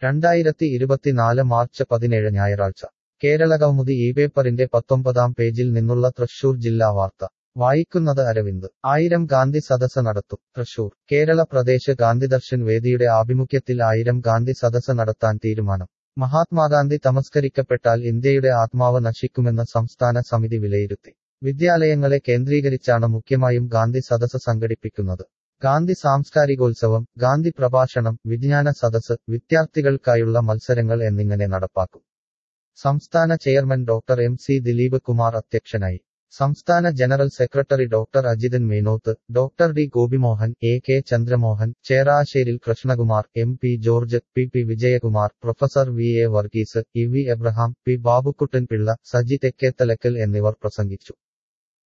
രണ്ടായിരത്തി ഇരുപത്തിനാല് മാർച്ച് പതിനേഴ് ഞായറാഴ്ച കേരളകൗമുദി ഈ പേപ്പറിന്റെ പത്തൊമ്പതാം പേജിൽ നിന്നുള്ള തൃശൂർ ജില്ലാ വാർത്ത വായിക്കുന്നത് അരവിന്ദ് ആയിരം ഗാന്ധി സദസ് നടത്തും തൃശൂർ കേരള പ്രദേശ് ഗാന്ധിദർശൻ വേദിയുടെ ആഭിമുഖ്യത്തിൽ ആയിരം ഗാന്ധി സദസ് നടത്താൻ തീരുമാനം മഹാത്മാഗാന്ധി തമസ്കരിക്കപ്പെട്ടാൽ ഇന്ത്യയുടെ ആത്മാവ് നശിക്കുമെന്ന് സംസ്ഥാന സമിതി വിലയിരുത്തി വിദ്യാലയങ്ങളെ കേന്ദ്രീകരിച്ചാണ് മുഖ്യമായും ഗാന്ധി സദസ് സംഘടിപ്പിക്കുന്നത് ഗാന്ധി സാംസ്കാരികോത്സവം ഗാന്ധി പ്രഭാഷണം വിജ്ഞാന സദസ് വിദ്യാർത്ഥികൾക്കായുള്ള മത്സരങ്ങൾ എന്നിങ്ങനെ നടപ്പാക്കും സംസ്ഥാന chairman doctor M C Dileep Kumar അധ്യക്ഷനായി സംസ്ഥാന general secretary doctor Ajithan Menoth doctor D Gopimohan A K Chandramohan Cherasseril Krishnakumar M P George P P Vijayakumar professor V A Varghese E V Abraham P Babukuttan Pillai Saji Thekkethalakkal എന്നിവർ പ്രസംഗിച്ചു